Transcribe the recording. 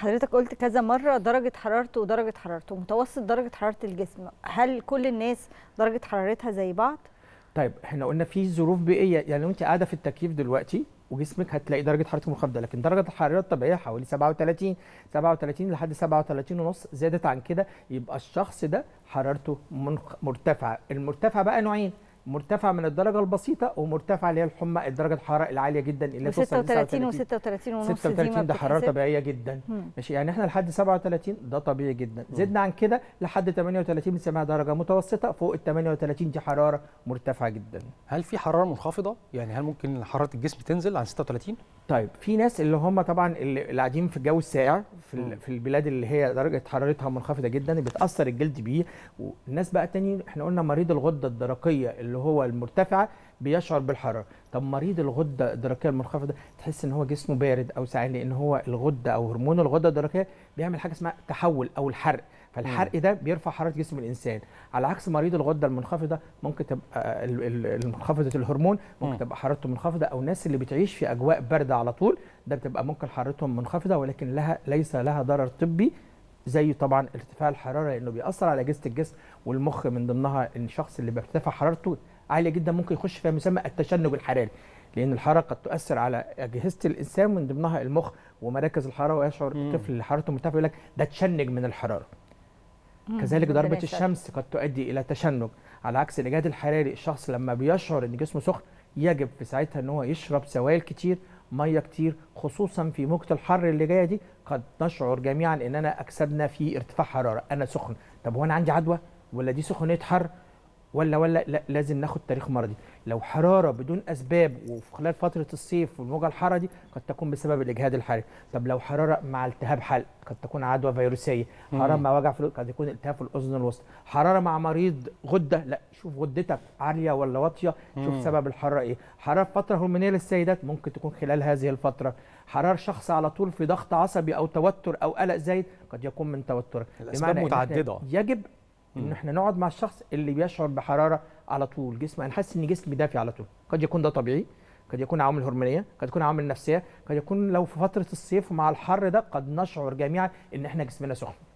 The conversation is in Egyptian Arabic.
حضرتك قلت كذا مرة درجة حرارته ودرجة حرارته متوسط درجة حرارة الجسم هل كل الناس درجة حرارتها زي بعض؟ طيب احنا قلنا في ظروف بيئيه يعني لو انت قاعده في التكييف دلوقتي وجسمك هتلاقي درجه حرارتك منخفضه لكن درجه الحراره الطبيعيه حوالي 37 37 لحد 37 ونص زادت عن كده يبقى الشخص ده حرارته منخ... مرتفعه المرتفع بقى نوعين مرتفع من الدرجه البسيطه ومرتفع اللي هي الحمى درجه الحراره العاليه جدا اللي توصل 36 و 36 ونص دي 36 ما ده حراره بتتحسب؟ طبيعيه جدا مم. ماشي يعني احنا لحد 37 ده طبيعي جدا زدنا عن كده لحد 38 بنسميها درجه متوسطه فوق ال 38 دي حراره مرتفعه جدا هل في حراره منخفضه يعني هل ممكن حراره الجسم تنزل عن 36 طيب في ناس اللي هم طبعا اللي اللي قاعدين في الجو الساقع في مم. ال- في البلاد اللي هي درجه حرارتها منخفضه جدا بتاثر الجلد بيه والناس بقى تاني احنا قلنا مريض الغده الدرقيه اللي هو المرتفعه بيشعر بالحراره طب مريض الغده الدرقيه المنخفضه تحس ان هو جسمه بارد او ساعات لان هو الغده او هرمون الغده الدرقيه بيعمل حاجه اسمها تحول او الحرق فالحرق ده بيرفع حراره جسم الانسان على عكس مريض الغده المنخفضه ممكن تبقى ال- ال- المنخفضه الهرمون ممكن مم. تبقى حرارته منخفضه او الناس اللي بتعيش في اجواء بارده على طول ده بتبقى ممكن حرارتهم منخفضه ولكن لها ليس لها ضرر طبي زي طبعا ارتفاع الحراره لانه بيأثر على اجهزه الجسم والمخ من ضمنها ان الشخص اللي بيرتفع حرارته عاليه جدا ممكن يخش فيها مسمى التشنج الحراري لان الحراره قد تؤثر على اجهزه الانسان من ضمنها المخ ومراكز الحراره ويشعر مم. الطفل اللي حرارته مرتفعه يقول لك ده تشنج من الحراره مم. كذلك ربنا ضربة يسعدك. الشمس قد تؤدي إلى تشنج على عكس الإجهاد الحراري الشخص لما بيشعر إن جسمه سخن يجب في ساعتها إن هو يشرب سوائل كتير مية كتير خصوصا في موجة الحر اللي جاية دي قد نشعر جميعا إننا أكسبنا في ارتفاع حرارة أنا سخن طب هو أنا عندي عدوى ولا دي سخونية حر ولا ولا لا لازم ناخد تاريخ مرضي لو حراره بدون اسباب وفي خلال فتره الصيف والموجه الحاره دي قد تكون بسبب الاجهاد الحراري طب لو حراره مع التهاب حلق قد تكون عدوى فيروسيه حراره مم. مع وجع في الأذن، قد يكون التهاب في الاذن الوسطى حراره مع مريض غده لا شوف غدتك عاليه ولا واطيه شوف مم. سبب الحراره ايه حراره في فتره هرمونيه للسيدات ممكن تكون خلال هذه الفتره حراره شخص على طول في ضغط عصبي او توتر او قلق زايد قد يكون من توتره الأسباب بمعنى إن إحنا متعددة. يجب ان مم. احنا نقعد مع الشخص اللي بيشعر بحراره على طول جسم انا حاسس ان جسمي دافي على طول قد يكون ده طبيعي قد يكون عوامل هرمونيه قد يكون عوامل نفسيه قد يكون لو في فتره الصيف ومع الحر ده قد نشعر جميعا ان احنا جسمنا سخن